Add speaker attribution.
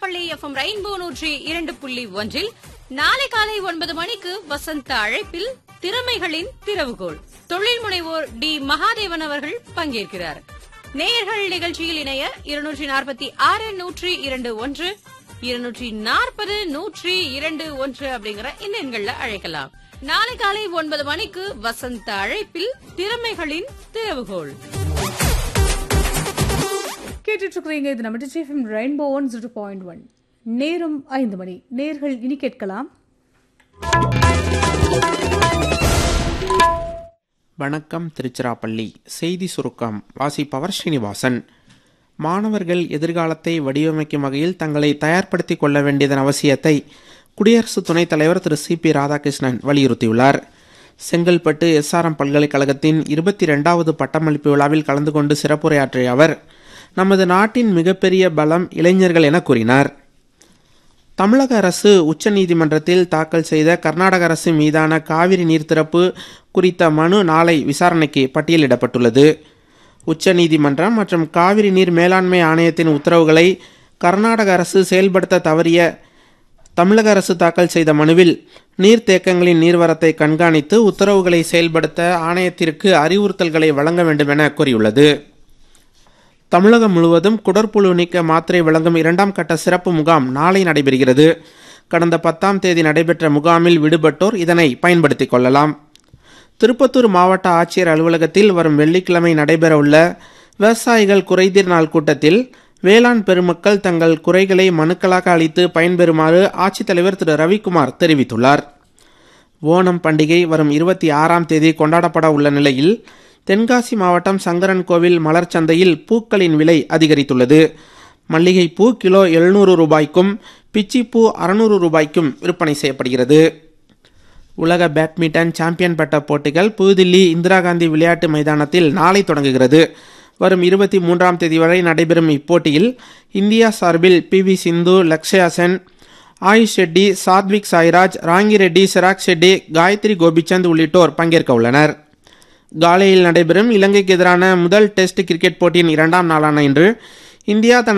Speaker 1: Tiruchirappalli FM rainbow நூற்றி இரண்டு புள்ளி ஒன்றில் நாளை காலை ஒன்பது மணிக்கு வசந்த அழைப்பில் திறமைகளின் திறவுகோல் தொழில் முனைவோர் டி மகாதேவன் அவர்கள் பங்கேற்கிறார் நேயர்கள் நிகழ்ச்சியில் இணைய இருநூற்றி நாற்பத்தி ஆறு நூற்றி இரண்டு ஒன்று இருநூற்றி நாற்பது நூற்றி இரண்டு ஒன்று அப்படிங்கிற இந்த எண்கள்ல அழைக்கலாம் நாளை காலை ஒன்பது மணிக்கு வசந்த அழைப்பில் திறமைகளின் திறவுகோல்
Speaker 2: கேட்டுட்டு இருக்கிறீங்க இது நம்ம டிச்சிஎஃப்எம் Rainbow one zero point one நேரம் ஐந்து மணி நேர்கள் இனி கேட்கலாம்
Speaker 3: வணக்கம் திருச்சிராப்பள்ளி செய்தி சுருக்கம் வாசிப்பவர் ஸ்ரீனிவாசன் மாணவர்கள் எதிர்காலத்தை வடிவமைக்கும் வகையில் தங்களை தயார்படுத்திக் கொள்ள வேண்டியதன் அவசியத்தை குடியரசு துணைத் தலைவர் திரு சி பி ராதாகிருஷ்ணன் வலியுறுத்தியுள்ளார் செங்கல்பட்டு எஸ்ஆர்எம் பல்கலைக்கழகத்தின் இருபத்தி ரெண்டாவது பட்டமளிப்பு விழாவில் கலந்து கொண்டு சிறப்புரையாற்றிய அவர் நமது நாட்டின் மிகப்பெரிய பலம் இளைஞர்கள் என கூறினார் தமிழக அரசு உச்சநீதிமன்றத்தில் தாக்கல் செய்த கர்நாடக அரசு மீதான காவிரி நீர் திறப்பு குறித்த மனு நாளை விசாரணைக்கு பட்டியலிடப்பட்டுள்ளது உச்சநீதிமன்றம் மற்றும் காவிரி நீர் மேலாண்மை ஆணையத்தின் உத்தரவுகளை கர்நாடக அரசு செயல்படுத்த தவறிய தமிழக அரசு தாக்கல் செய்த மனுவில் நீர்த்தேக்கங்களின் நீர்வரத்தை கண்காணித்து உத்தரவுகளை செயல்படுத்த ஆணையத்திற்கு அறிவுறுத்தல்களை வழங்க வேண்டும் என கூறியுள்ளது தமிழகம் முழுவதும் குடற்புழு நீக்க மாத்திரை வழங்கும் இரண்டாம் கட்ட சிறப்பு முகாம் நாளை நடைபெறுகிறது கடந்த பத்தாம் தேதி நடைபெற்ற முகாமில் விடுபட்டோர் இதனை பயன்படுத்திக் கொள்ளலாம் திருப்பத்தூர் மாவட்ட ஆட்சியர் அலுவலகத்தில் வரும் வெள்ளிக்கிழமை நடைபெறவுள்ள விவசாயிகள் குறைதீர் நாள் கூட்டத்தில் வேளாண் பெருமக்கள் தங்கள் குறைகளை மனுக்களாக அளித்து பயன்பெறுமாறு ஆட்சித்தலைவர் திரு ரவிக்குமார் தெரிவித்துள்ளார் ஓணம் பண்டிகை வரும் இருபத்தி ஆறாம் தேதி கொண்டாடப்பட உள்ள நிலையில் தென்காசி மாவட்டம் சங்கரன் கோவில் மலர் சந்தையில் பூக்களின் விலை அதிகரித்துள்ளது மல்லிகைப்பூ கிலோ எழுநூறு ரூபாய்க்கும் பிச்சிப்பூ அறுநூறு ரூபாய்க்கும் விற்பனை செய்யப்படுகிறது உலக பேட்மிண்டன் சாம்பியன் பட்ட போட்டிகள் புதுதில்லி இந்திரா காந்தி விளையாட்டு மைதானத்தில் நாளை தொடங்குகிறது வரும் இருபத்தி மூன்றாம் தேதி வரை நடைபெறும் இப்போட்டியில் இந்தியா சார்பில் P V Sindhu Lakshya Sen Ayush Shetty Satwik Sairaj Rankireddy Chirag Shetty Gayatri Gopichand உள்ளிட்டோர் பங்கேற்க உள்ளனர் காலையில் நடைபெறும் இலங்கைக்கு எதிரான முதல் டெஸ்ட் கிரிக்கெட் போட்டியின் இரண்டாம் நாளான இன்று இந்தியா தனது